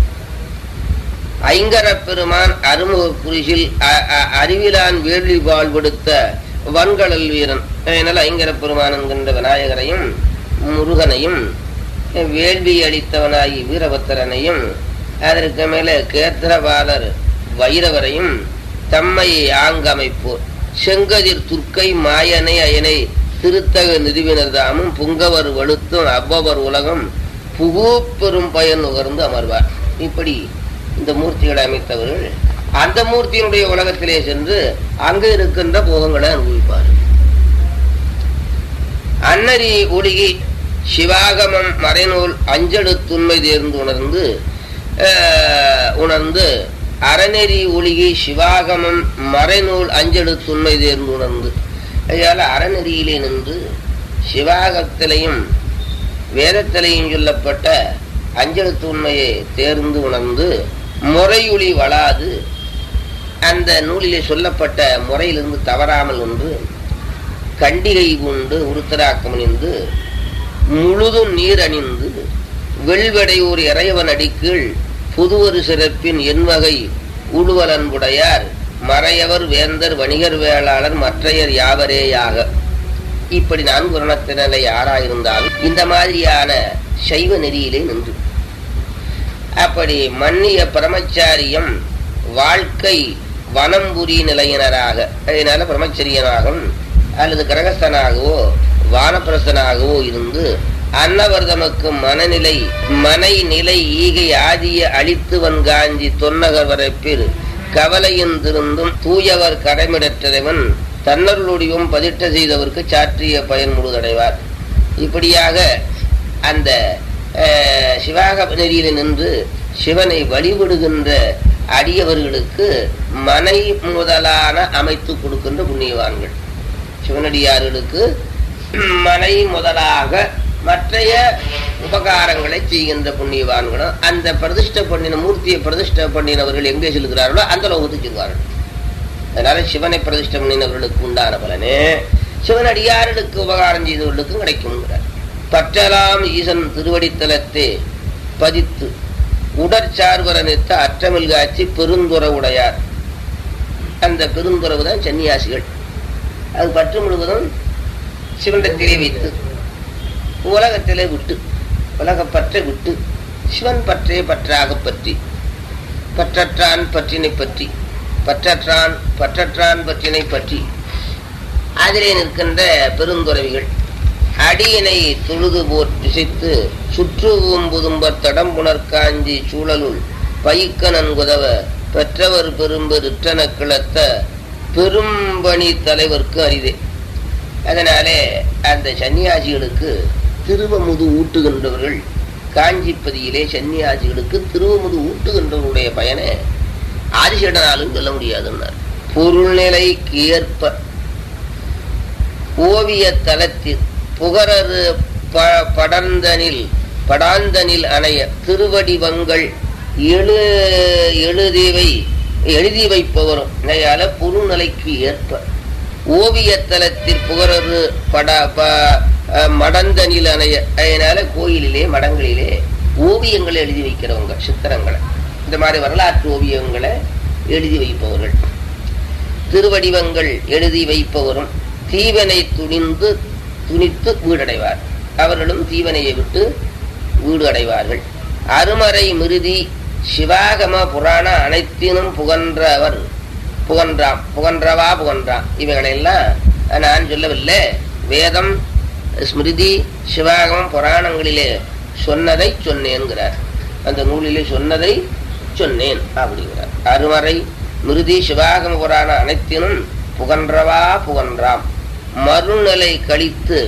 [SPEAKER 1] ஐங்கரப் பெருமான் அருமுக குறிசில் அ- அ- அறிவிலான் வேள்வி வாழ்வெடுத்த வன்கடல் வீரன் அதனால் ஐங்கரப் பெருமான் என்கின்ற விநாயகரையும் முருகனையும் வேள்வி அளித்தவனாகி வீரபத்திரனையும் அதற்கு மேலே கேத்திரபாலர் வைரவரையும் தம்மை ஆங்கமைப்போர் செங்கதிர் துர்க்கை மாயனை அயனை திருத்தக நிறுவினர் தாமும் புங்கவர் வலுத்தும் அவ்வவர் உலகம் புகு பெரும் பயன் நுகர்ந்து அமர்வார் இப்படி இந்த மூர்த்திகளை அமைத்தவர்கள் அந்த மூர்த்தியினுடைய உலகத்திலே சென்று அங்கு இருக்கின்ற போகங்களை அனுபவிப்பார் அன்னரி ஒளிகி சிவாகமம் மறைநூல் அஞ்செழுத்துண்மை தேர்ந்து உணர்ந்து அஹ், உணர்ந்து அறநெறி ஒளிகி சிவாகமம் மறைநூல் அஞ்செழுத்துண்மை தேர்ந்து உணர்ந்து அதனால அறநெறியிலே நின்று சிவாகத்திலையும் வேதத்திலையும் சொல்லப்பட்ட அஞ்செழுத்து உண்மையை தேர்ந்து உணர்ந்து முறையொளி வளாது அந்த நூலிலே சொல்லப்பட்ட முறையிலிருந்து தவறாமல் ஒன்று கண்டிகை பூண்டு உருத்தராக்கம் அணிந்து முழுதும் நீர் அணிந்து வெள்வடையூர் இறையவன் அடிக்கீழ் புதுவரு சிறப்பின் எண்வகை உழுவலன்புடையார் மறையவர் வேந்தர் வணிகர் வேளாளர் மற்றையர் யாவரேயாக இப்படி நான்கு வருணத்தினரை யாராயிருந்தாலும் இந்த மாதிரியான சைவ நெறியிலே நின்று அப்படி மன்னிய பிரமச்சாரியம் வாழ்க்கை வனம்புரி நிலையினராக அதனால பிரம்மச்சரியனாகவும் அல்லது கிரகஸ்தனாகவோ வானப்பிரஸ்தனாகவோ இருந்து அன்னவர் தமக்கு மனநிலை மனை நிலை ஈகை ஆதிய அழித்துவன் காஞ்சி தொன்னகர் வரப்பில் கவலையின் திருந்தும் தூயவர் கடமிடற்றவன் தன்னருளுடையும் பதிட்ட செய்தவர்க்கு சாற்றிய பயன் முழுதடைவார் இப்படியாக அந்த அஹ், சிவாக நெறியில் நின்று சிவனை வழிபடுகின்ற அடியவர்களுக்கு மனை முதலான அமைத்து கொடுக்கின்ற புண்ணியவான்கள் சிவனடியார்களுக்கு மனை முதலாக மற்றைய உபகாரங்களை செய்கின்ற புண்ணியவான்களும் அந்த பிரதிஷ்டை பண்ணின மூர்த்தியை பிரதிஷ்டை பண்ணினவர்கள் எங்கே செல்கிறார்களோ அந்த லோகத்துக்கு செல்வார்கள் அதனால சிவனை பிரதிஷ்டை பண்ணினவர்களுக்கு உண்டான பலனே சிவனடியார்களுக்கு உபகாரம் செய்தவர்களுக்கும் கிடைக்கும்ங்கிறார் பற்றலாம் ஈசன் திருவடித்தலத்தே பதித்து உடற்சார்வரனித்த அற்றமில் காட்சி பெருந்துற உடையார் அந்த பெருந்துறவு தான் சன்னியாசிகள் அது பற்று முழுவதும் சிவனிடத்திலே வைத்து உலகத்திலே விட்டு உலகப்பற்றை விட்டு சிவன் பற்றே பற்றாக பற்றி பற்றற்றான் பற்றினை பற்றி பற்றற்றான் பற்றற்றான் பற்றினை பற்றி அதிலே நிற்கின்ற பெருந்துறவிகள் அடியினை தொழுது போர் திசைத்து சுற்றுவும் புதும்பர் தடம்புணர் காஞ்சி சூழலுள் பைக்க நன்குதவ பெற்றவர் பெரும்பெருற்றன கிளத்த பெரும்பணி தலைவர்க்கு அரிதே அதனாலே அந்த சன்னியாசிகளுக்கு திருவமுது ஊட்டுகின்றவர்கள் காஞ்சிப்பதியிலே சன்னியாசிகளுக்கு திருவமுது ஊட்டுகின்றவருடைய பயனை ஆதிசேடனாலும் சொல்ல முடியாதுன்னார் பொருள்நிலைக்கு ஏற்ப ஓவிய தலத்தில் புகரரு ப படர்ந்தனில் படாந்தனில் அணைய திருவடிவங்கள் எழு எழுதிவை எழுதி வைப்பவரும் இணையால பொருள்நிலைக்கு ஏற்ப ஓவியத்தலத்தில் புகரரு பட ப அஹ், மடந்தனில் அணைய அதனால கோயிலிலே மடங்களிலே ஓவியங்களை எழுதி வைக்கிறவங்க சித்திரங்களை இந்த மாதிரி வரலாற்று ஓவியங்களை எழுதி வைப்பவர்கள் திருவடிவங்கள் எழுதி வைப்பவரும் தீவனை துணிந்து துணித்து வீடடைவார் அவர்களும் தீவனையை விட்டு வீடு அடைவார்கள் அருமறை மிருதி சிவாகம புராண அனைத்தினும் புகன்றவர் புகன்றாம் புகன்றவா புகன்றாம் இவைகளெல்லாம் நான் சொல்லவில்லை வேதம் ஸ்மிருதி சிவாகமம் புராணங்களிலே சொன்னதை சொன்னேன்கிறார் அந்த நூலிலே சொன்னதை சொன்னேன் அப்படிங்கிறார் அருமறை மிருதி சிவாகம புராண அனைத்தினும் புகன்றவா புகன்றாம் மறுநிலை கழித்து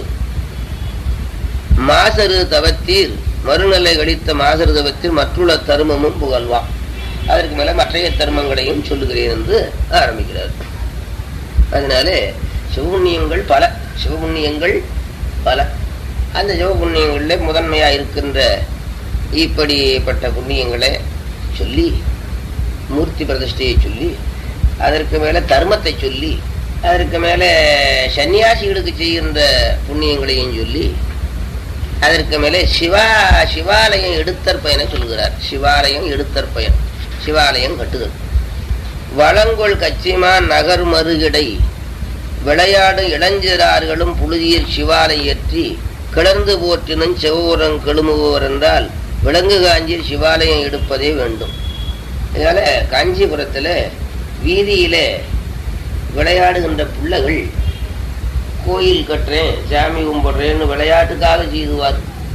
[SPEAKER 1] மாசரு தவத்தீர் மறுநிலை கழித்த மாசரு தவத்தில் மற்றுள்ள தருமமும் புகழ்வாம் அதற்கு மேல மற்றைய தர்மங்களையும் சொல்லுகிறேன் என்று ஆரம்பிக்கிறார் அதனாலே சிவபுண்ணியங்கள் பல சிவபுண்ணியங்கள் பல அந்த சிவபுண்ணியங்களிலே முதன்மையா இருக்கின்ற இப்படிப்பட்ட புண்ணியங்களை சொல்லி மூர்த்தி பிரதிஷ்டையை சொல்லி அதற்கு மேல தர்மத்தை சொல்லி அதற்கு மேல சன்னியாசிகளுக்கு செய்கின்ற புண்ணியங்களையும் சொல்லி அதற்கு மேலே சிவா சிவாலயம் எடுத்தற் பயனை சொல்கிறார் சிவாலயம் எடுத்தற் பயன் சிவாலயம் கட்டுதல் வளங்கொள் கச்சிமா நகர் மறுகிடை விளையாடு இளஞ்சிறார்களும் புழுதியில் சிவாலயம் ஏற்றி கிளர்ந்து போற்றினும் செவ்வூரம் கெழுமுவோர் என்றால் விலங்கு காஞ்சியில் சிவாலயம் எடுப்பதே வேண்டும் இதனால காஞ்சிபுரத்துல வீதியிலே விளையாடுகின்ற பிள்ளைகள் கோயில் கட்டுறேன் சாமி கும்பிடுறேன்னு விளையாட்டுக்காக செய்துவார்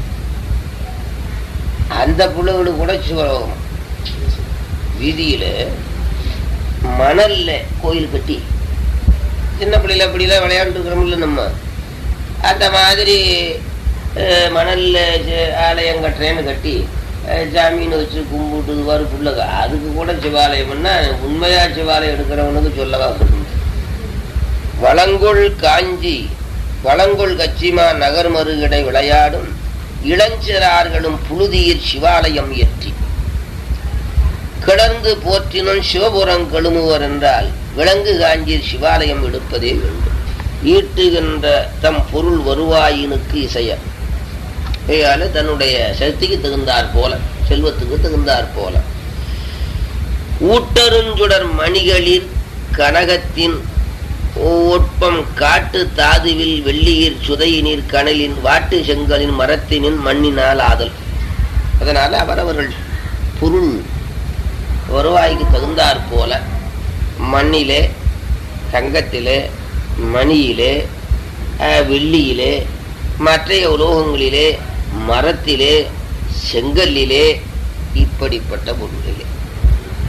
[SPEAKER 1] அந்த பிள்ளைகளுக்கு கூட சிவலோகம் வீதியில மணல்ல கோயில் கட்டி சின்ன பிள்ளைல அப்படிலாம் விளையாண்டு இருக்கிறோம்ல நம்ம அந்த மாதிரி அஹ், மணல்ல ச- ஆலயம் கட்டுறேன்னு கட்டி அஹ், சாமின்னு வச்சு கும்பிட்டுவார் பிள்ளைங்க அதுக்கு கூட சிவாலயம்னா உண்மையா சிவாலயம் எடுக்கிறவனுக்கு சொல்லவா முடியும் வளங்கொள் காஞ்சி வளங்கொள் கச்சிமா நகர் மறுகிடை விளையாடும் இளஞ்சிறார்களும் புழுதியில் சிவாலயம் ஏற்றி கிடந்து போற்றினும் சிவபுரம் கழுமுவர் என்றால் விலங்கு காஞ்சியில் சிவாலயம் எடுப்பதே வேண்டும் ஈட்டுகின்ற தம் பொருள் வருவாயினுக்கு இசைய ஆகையால தன்னுடைய சக்திக்கு தகுந்தாற் போல செல்வத்துக்கு தகுந்தாற் போல ஊட்டருஞ்சுடர் மணிகளில் கனகத்தின் ஒட்பம் காட்டு தாதுவில் வெள்ளியிற் சுதையினீர் கனலின் வாட்டு செங்கலின் மரத்தினின் மண்ணினால் ஆதல் அதனால அவரவர்கள் பொருள் வருவாய்க்கு தகுந்தாற் போல மண்ணிலே தங்கத்திலே மணியிலே அஹ், வெள்ளியிலே மற்றைய உலோகங்களிலே மரத்திலே செங்கல்லிலே இப்படிப்பட்ட பொருளிலே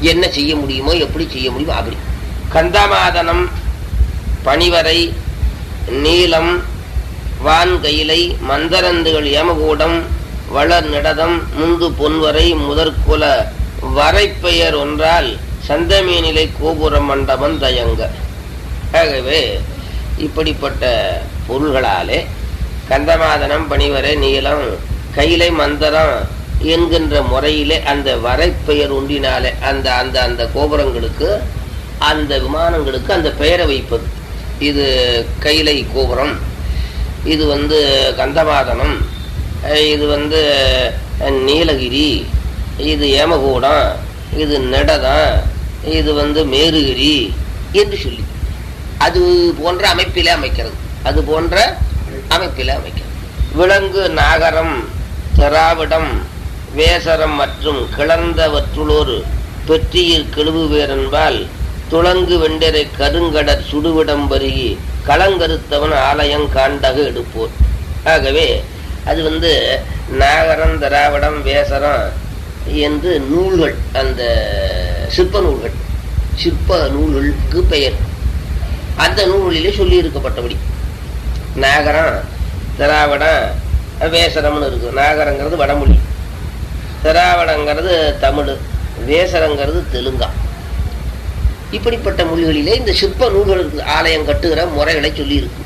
[SPEAKER 1] என்ன செய்ய முடியுமோ எப்படி செய்ய முடியுமோ அப்படி கந்தமாதனம் பனிவரை நீலம் வான்கையிலை மந்தரந்துகள் ஏமகூடம் வளர் நிடதம் முந்து பொன்வரை முதற்குல வரைப்பெயர் ஒன்றால் சந்தமேனிலை கோபுர மண்டபம் தயங்க ஆகவே இப்படிப்பட்ட பொருள்களாலே கந்தமாதனம் பணிவரை நீளம் கையிலை மந்தரம் என்கின்ற முறையிலே அந்த வரைப்பெயர் ஒன்றினாலே அந்த அந்த அந்த கோபுரங்களுக்கு அந்த விமானங்களுக்கு அந்த பெயரை வைப்பது இது கைலை கோபுரம் இது வந்து கந்தமாதனம் அஹ் இது வந்து அஹ், நீலகிரி இது ஏமகூடம் இது நெடதம் இது வந்து மேருகிரி என்று சொல்லி அது போன்ற அமைப்பிலே அமைக்கிறது அது போன்ற அமைப்பிலே அமைக்கிறது விலங்கு நாகரம் திராவிடம் வேசரம் மற்றும் கிளர்ந்தவற்றுளோர் பெற்றியிற் கெழுவு வேறென்பால் துளங்கு வெண்டரை கருங்கடற் சுடுவிடம் பருகி களங்கருத்தவன் ஆலயம் காண்டக எடுப்போர் ஆகவே அது வந்து நாகரம் திராவிடம் வேசரம் என்று நூல்கள் அந்த சிற்ப நூல்கள் சிற்ப நூல்களுக்கு பெயர் அந்த நூலிலே சொல்லி இருக்கப்பட்டபடி நாகரம் திராவிடம் வேசரம்னு இருக்கு நாகரங்கிறது வடமொழி திராவிடங்கிறது தமிழ் வேசரங்கிறது தெலுங்கா இப்படிப்பட்ட மொழிகளிலே இந்த சிற்ப நூல்கள் இருக்கு ஆலயம் கட்டுகிற முறைகளை சொல்லி இருக்கு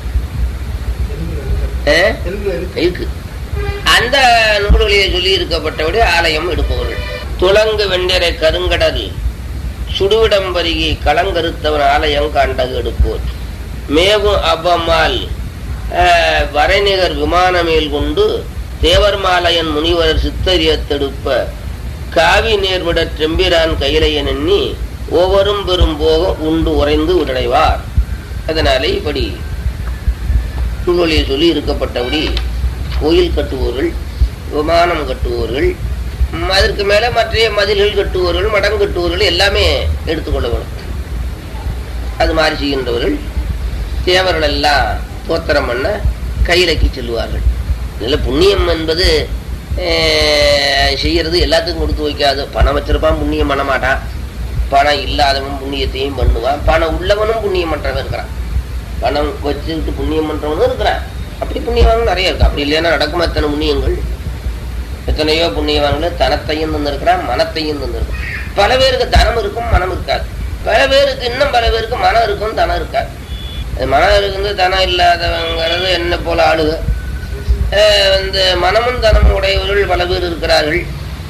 [SPEAKER 1] ஆ? இருக்கு அந்த நூல்களிலே சொல்லி இருக்கப்பட்டபடி ஆலயம் எடுப்பவர்கள் துளங்கு வெண்டரை கருங்கடல் சுடுவிடம் பருகி களங்கருத்தவன் ஆலயம் காண்டகு எடுப்போர் மேவும் அவ்வம்மாள் ஆஹ், வரைநிகர் விமானமேல் கொண்டு தேவர்மாலயன் முனிவர் சித்தரியத்தெடுப்ப காவி நேர்விட செம்பிரான் கையிலையன் எண்ணி ஒவ்வொரும் பெரும் போக உண்டு உறைந்து உடடைவார் அதனாலே இப்படி நூல்களில் சொல்லி இருக்கப்பட்டபடி கோயில் கட்டுவோர்கள் விமானம் கட்டுவோர்கள் ம், அதற்கு மேல மற்ற மதில்கள் கட்டுவோர்கள் மடம் கட்டுவோர்கள் எல்லாமே எடுத்துக்கொள்ள வேணும் அது மாதிரி செய்கின்றவர்கள் தேவர்கள் எல்லாம் தோத்திரம் பண்ண கையிலக்கி செல்வார்கள் இதில் புண்ணியம் என்பது அஹ், செய்யறது எல்லாத்துக்கும் கொடுத்து வைக்காது பணம் வச்சிருப்பான் புண்ணியம் பண்ண மாட்டான் பணம் இல்லாதவன் புண்ணியத்தையும் பண்ணுவான் பணம் உள்ளவனும் புண்ணியம் பண்றவன் இருக்கிறான் பணம் வச்சுக்கிட்டு புண்ணியம் பண்றவனும் இருக்கிறான் அப்படி புண்ணியவான்கள் நிறைய இருக்கு அப்படி இல்லைன்னா நடக்குமா எத்தனை புண்ணியங்கள் எத்தனையோ புண்ணியவான்கள் தனத்தையும் தந்திருக்கிறான் மனத்தையும் தந்திருக்கிறான் பல பேருக்கு தனம் இருக்கும் மனம் இருக்காது பல பேருக்கு இன்னும் பல பேருக்கு மனம் இருக்கும் தனம் இருக்காது அது மனம் இருக்குது தனம் இல்லாதவங்கிறது என்ன போல ஆளுக அஹ் வந்து மனமும் தனமும் உடையவர்கள் பல பேர் இருக்கிறார்கள்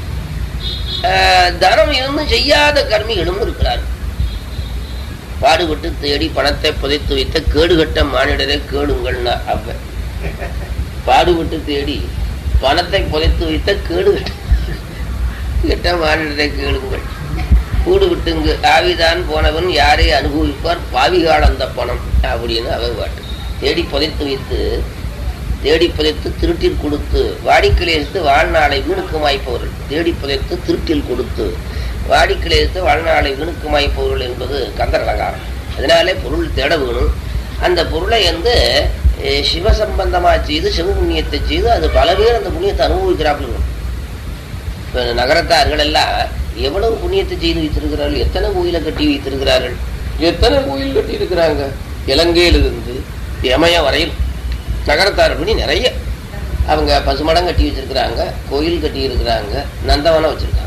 [SPEAKER 1] அஹ் தனம் இருந்தும் செய்யாத கர்மிகளும் இருக்கிறார்கள் பாடுபட்டு தேடி பணத்தை புதைத்து வைத்த கேடுகட்ட மானிடரை கேளுங்கள்னா அப்ப பாடுபட்டு தேடி பணத்தை புதைத்து வைத்த கேடுகட்ட கெட்ட மானிடரை கேளுங்கள் கூடு விட்டுங்கு ஆவிதான் போனவன் யாரை அனுபவிப்பார் பாவிகால் அந்த பணம் அப்படின்னு அவர் பாட்டு தேடி புதைத்து வைத்து தேடி புதைத்து திருட்டில் கொடுத்து வாடிக்கையிலிருந்து வாழ்நாளை வீணுக்கு மாய்ப்பவர்கள் தேடி புதைத்து திருட்டில் கொடுத்து வாடிக்கையிலிருந்து வாழ்நாளை வீணுக்கு மாய்ப்பவர்கள் என்பது கந்தர் அலங்காரம் அதனாலே பொருள் தேட வேணும் அந்த பொருளை வந்து அஹ், சிவ சம்பந்தமா செய்து சிவபுண்ணியத்தை செய்து அது பல பேர் அந்த புண்ணியத்தை அனுபவிக்கிறார்கள் இப்ப நகரத்தார்கள் எல்லாம் எவ்வளவு புண்ணியத்தை செய்து வைத்திருக்கிறார்கள் எத்தனை கோயிலை கட்டி வைத்திருக்கிறார்கள் எத்தனை கோயில் கட்டி இருக்கிறாங்க இலங்கையிலிருந்து யமய வரையில் நகரத்தார் பண்ணி நிறைய அவங்க பசுமடம் கட்டி வச்சிருக்கிறாங்க கோயில் கட்டி இருக்கிறாங்க நந்தவனம் வச்சிருக்காங்க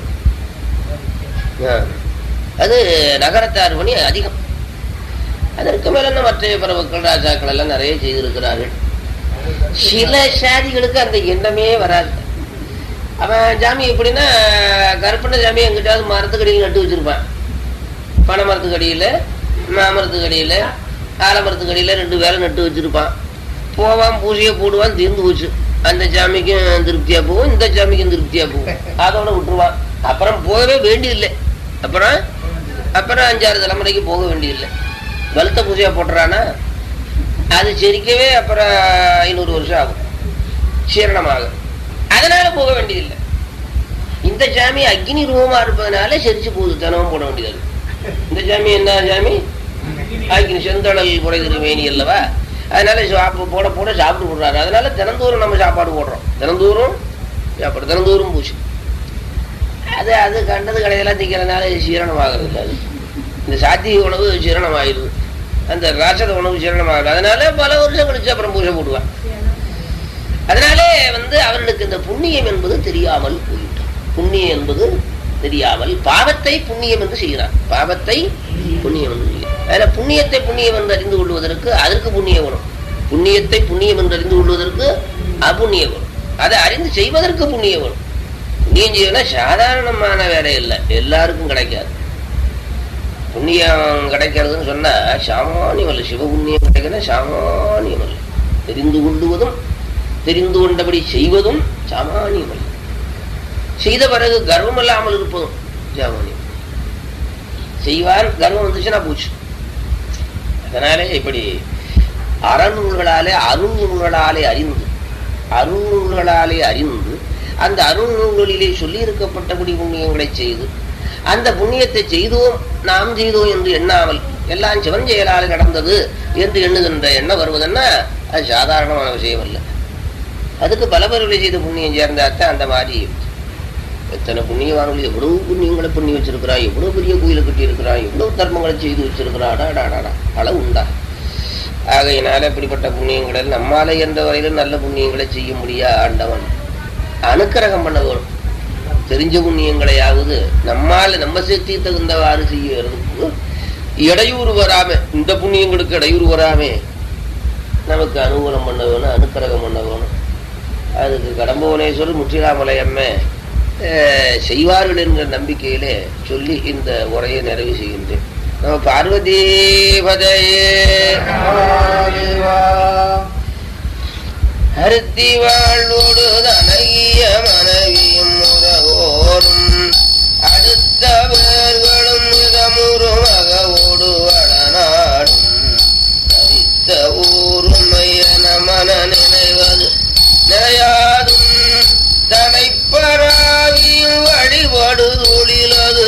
[SPEAKER 1] ஆ. அது நகரத்தார் பணி அதிகம் அதற்கு மேல இன்னும் மற்ற பிரபுக்கள் ராஜாக்கள் எல்லாம் நிறைய செய்திருக்கிறார்கள் சில சாதிகளுக்கு அந்த எண்ணமே வராது அவன் ஜாமி எப்படின்னா கருப்பண்ண ஜாமி எங்கிட்டாவது மரத்துக்கடியில் நட்டு வச்சிருப்பான் பனை மரத்துக்கடியில் மாமரத்துக்கடியில் ஆலமரத்துக்கடியில் ரெண்டு வேலை நட்டு வச்சிருப்பான் போவான் பூஜையை போடுவான் தீர்ந்து போச்சு அந்த ஜாமிக்கும் திருப்தியா போகும் இந்த ஜாமிக்கும் திருப்தியா போகும் அதோட விட்டுருவான் அப்புறம் போகவே வேண்டியதில்லை அப்புறம் அப்புறம் அஞ்சாறு தலைமுறைக்கு போக வேண்டியதில்லை வலுத்த பூஜையா போட்டுறானா அது செரிக்கவே அப்புறம் ஐநூறு வருஷம் ஆகும் சீரணமாக அதனால போக வேண்டியதில்லை இந்த சாமி அக்னி ரூபமா இருப்பதனால செரிச்சு போகுது தினமும் போட வேண்டியது இந்த சாமி என்ன சாமி அக்னி செந்தழல் குறைதிரு வேணி அல்லவா அதனால சாப்பிட போட போட சாப்பிட்டு போடுறாரு அதனால தினந்தோறும் நம்ம சாப்பாடு போடுறோம் தினந்தோறும் சாப்பாடு தினந்தோறும் பூச்சி அது அது கண்டது கடையெல்லாம் திங்கிறதுனால சீரணம் ஆகிறது இல்லை அது இந்த சாத்திய உணவு சீரணம் ஆயிடுது அந்த ராசத உணவு சீரணம் ஆகுது அதனால பல வருஷம் கழிச்சு அப்புறம் பூஜை போடுவான் அதனாலே வந்து அவர்களுக்கு இந்த புண்ணியம் என்பது தெரியாமல் போயிட்டான் புண்ணியம் என்பது தெரியாமல் பாவத்தை புண்ணியம் என்று செய்கிறான் பாவத்தை புண்ணியம் என்று செய்கிறான் அதில் புண்ணியத்தை புண்ணியம் என்று அறிந்து கொள்வதற்கு அதற்கு புண்ணியம் வரும் புண்ணியத்தை புண்ணியம் என்று அறிந்து கொள்வதற்கு அபுண்ணியம் வரும் அதை அறிந்து செய்வதற்கு புண்ணியம் வரும் புண்ணியம் செய்யணும்னா சாதாரணமான வேலை இல்லை எல்லாருக்கும் கிடைக்காது புண்ணியம் கிடைக்கிறதுன்னு சொன்னா சாமானியம் அல்ல சிவபுண்ணியம் கிடைக்கணும் சாமானியம் அல்ல தெரிந்து கொள்ளுவதும் தெரிந்து கொண்டபடி செய்வதும் சாமானியம் அல்ல செய்த பிறகு கர்வம் இல்லாமல் இருப்பதும் சாமானியம் செய்வான் கர்வம் வந்துச்சுன்னா போச்சு அதனாலே இப்படி அறநூல்களாலே அருநூல்களாலே அறிந்து அருநூல்களாலே அறிந்து அந்த அருநூல்களிலே சொல்லி இருக்கப்பட்டபடி புண்ணியங்களை செய்து அந்த புண்ணியத்தை செய்தோம் நாம் செய்தோம் என்று எண்ணாமல் எல்லாம் சிவன் செயலால் நடந்தது என்று எண்ணுகின்ற எண்ணம் வருவதுன்னா அது சாதாரணமான விஷயம் அல்ல அதுக்கு பல பேர்களை செய்த புண்ணியம் சேர்ந்தாத்தான் அந்த மாதிரி எத்தனை புண்ணியவான்கள் எவ்வளவு புண்ணியங்களை பண்ணி வச்சிருக்கிறான் எவ்வளவு பெரிய கோயிலை கட்டி இருக்கிறான் எவ்வளவு தர்மங்களை செய்து வச்சிருக்கிறான் அடாடாடா அளவு உண்டா ஆகையினால இப்படிப்பட்ட புண்ணியங்களை நம்மால என்ற வரையிலும் நல்ல புண்ணியங்களை செய்ய முடியா ஆண்டவன் அனுக்கிரகம் பண்ண வேணும் தெரிஞ்ச புண்ணியங்களையாவது நம்மால நம்ம சக்தி தகுந்தவாறு செய்யறதுக்கு இடையூறு வராம இந்த புண்ணியங்களுக்கு இடையூறு வராம நமக்கு அனுகூலம் பண்ண வேணும் அனுக்கிரகம் பண்ண வேணும் அதுக்கு கடம்புவனேஸ்வரர் முற்றிலாமலை அம்மை அஹ், செய்வார்கள் என்கிற நம்பிக்கையிலே சொல்லி இந்த உரையை நிறைவு செய்கின்றேன் நம்ம பார்வதி பதையே அருத்தி வாழ்வோடு தனகிய மனைவியும் உறவோரும் அடுத்தவர்களும் இதமுறு மகவோடு வடநாடும் தரித்த ஊருமை என மன நினைவது நினையாதும் தனைப்பராவியும் வழிபாடு தொழிலது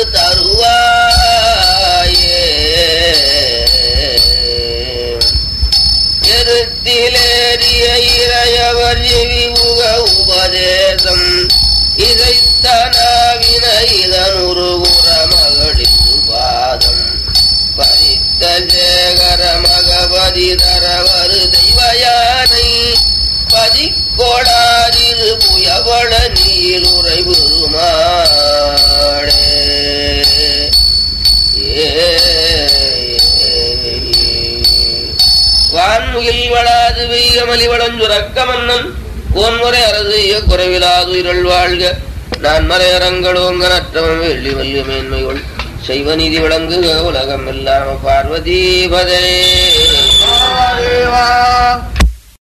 [SPEAKER 1] தருவாயே எருத்திலேறிய இறையவர் ஜெவிமுக உபதேசம் இதைத்தனாவின இதனுரு உற மகளிரு பாதம் பரித்த சேகர மகபதி தரவரு தெய்வயானை பதிக்கோடாரிரு புயவள நீருரை பெருமாளே வான்முகில் வளாது வெய்யமலி வளஞ்சுரக்க மன்னன் கோன்முறை அரசு குறைவிலாது இருள் வாழ்க நான் மறையரங்களோங்க நற்றவன் வெள்ளி வல்லிய மேன்மைகள் செய்வ நீதி விளங்குக உலகம் இல்லாம பார்வதி பதே